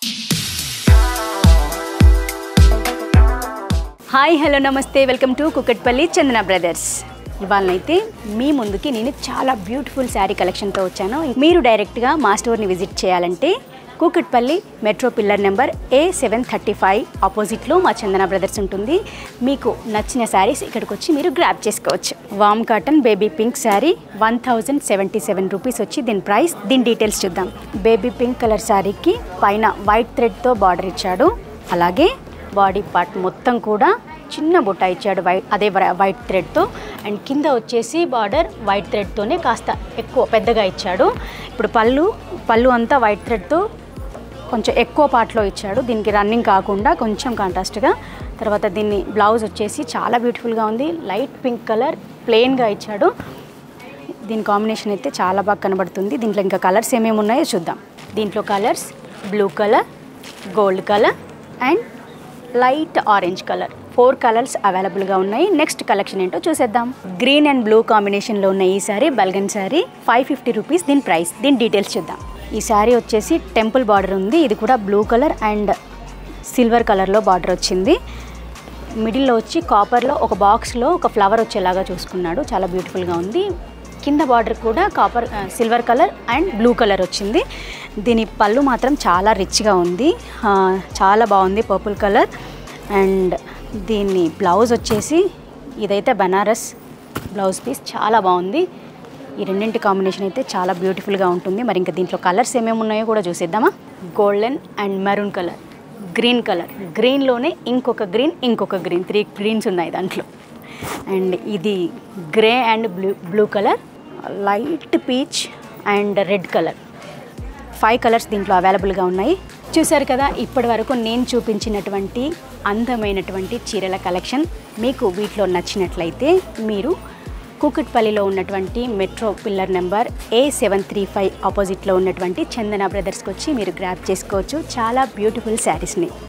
hi hello నమస్తే welcome to Kukatpally Chandana brothers ఇవాళనైతే మీ ముందుకి నేను చాలా బ్యూటిఫుల్ శారీ కలెక్షన్తో వచ్చాను మీరు డైరెక్ట్గా మా స్టోర్ని విజిట్ చేయాలంటే Kukatpally metro pillar number A seven thirty five ఆపోజిట్లో మా చందన బ్రదర్స్ ఉంటుంది మీకు నచ్చిన శారీస్ ఇక్కడికి వచ్చి మీరు గ్రాప్ చేసుకోవచ్చు warm cotton baby pink sari one thousand seventy seven rupees వచ్చి దీని ప్రైస్ దీని డీటెయిల్స్ చూద్దాం బేబీ పింక్ కలర్ శారీకి పైన వైట్ థ్రెడ్తో బార్డర్ ఇచ్చాడు అలాగే బాడీ పార్ట్ మొత్తం కూడా చిన్న బుట్ట ఇచ్చాడు వైట్ అదే వై- వైట్ థ్రెడ్తో అండ్ కింద వచ్చేసి బార్డర్ వైట్ థ్రెడ్తోనే కాస్త ఎక్కువ పెద్దగా ఇచ్చాడు ఇప్పుడు పళ్ళు పళ్ళు అంతా వైట్ థ్రెడ్తో కొంచెం ఎక్కువ పార్ట్లో ఇచ్చాడు దీనికి రన్నింగ్ కాకుండా కొంచెం కాంట్రాస్ట్గా తర్వాత దీన్ని బ్లౌజ్ వచ్చేసి చాలా బ్యూటిఫుల్గా ఉంది లైట్ పింక్ కలర్ ప్లెయిన్గా ఇచ్చాడు దీని కాంబినేషన్ అయితే చాలా బాగా కనబడుతుంది దీంట్లో ఇంకా కలర్స్ ఏమేమి ఉన్నాయో చూద్దాం దీంట్లో colours blue colour gold colour and light orange colour four colours అవైలబుల్గా ఉన్నాయి నెక్స్ట్ కలెక్షన్ ఏంటో చూసేద్దాం గ్రీన్ అండ్ బ్లూ కాంబినేషన్లో ఉన్న ఈ శారీ బల్గన్ శారీ ఫైవ్ ఫిఫ్టీ రూపీస్ దీని ప్రైస్ దీని డీటెయిల్స్ చూద్దాం ఈ శారీ వచ్చేసి టెంపుల్ బార్డర్ ఉంది ఇది కూడా బ్లూ కలర్ అండ్ సిల్వర్ కలర్లో బార్డర్ వచ్చింది మిడిల్లో వచ్చి కాపర్లో ఒక బాక్స్లో ఒక ఫ్లవర్ వచ్చేలాగా చూసుకున్నాడు చాలా బ్యూటిఫుల్గా ఉంది కింద బార్డర్ కూడా కాపర్ ఆ, silver colour and blue colour వచ్చింది దీని పళ్ళు మాత్రం చాలా రిచ్గా ఉంది ఆ, చాలా బాగుంది పర్పుల్ కలర్ అండ్ దీన్ని బ్లౌజ్ వచ్చేసి ఇదైతే బనారస్ బ్లౌజ్ పీస్ చాలా బాగుంది ఈ రెండింటి కాంబినేషన్ అయితే చాలా బ్యూటిఫుల్గా ఉంటుంది మరి ఇంకా దీంట్లో కలర్స్ ఏమేమి ఉన్నాయో కూడా చూసేద్దామా golden and maroon colour green colour గ్రీన్లోనే ఇంకొక గ్రీన్ ఇంకొక గ్రీన్ త్రీ గ్రీన్స్ ఉన్నాయి దాంట్లో అండ్ ఇది grey and blue blue colour light peach and red colour five colours దీంట్లో అవైలబుల్గా ఉన్నాయి చూశారు కదా ఇప్పటి వరకు నేను చూపించినటువంటి అందమైనటువంటి చీరల కలెక్షన్ మీకు వీటిలో నచ్చినట్లయితే మీరు కూకట్పల్లిలో ఉన్నటువంటి metro pillar number A seven three five ఆపోజిట్లో ఉన్నటువంటి చందన బ్రదర్స్కి వచ్చి మీరు గ్రాప్ చేసుకోవచ్చు చాలా బ్యూటిఫుల్ శారీస్ని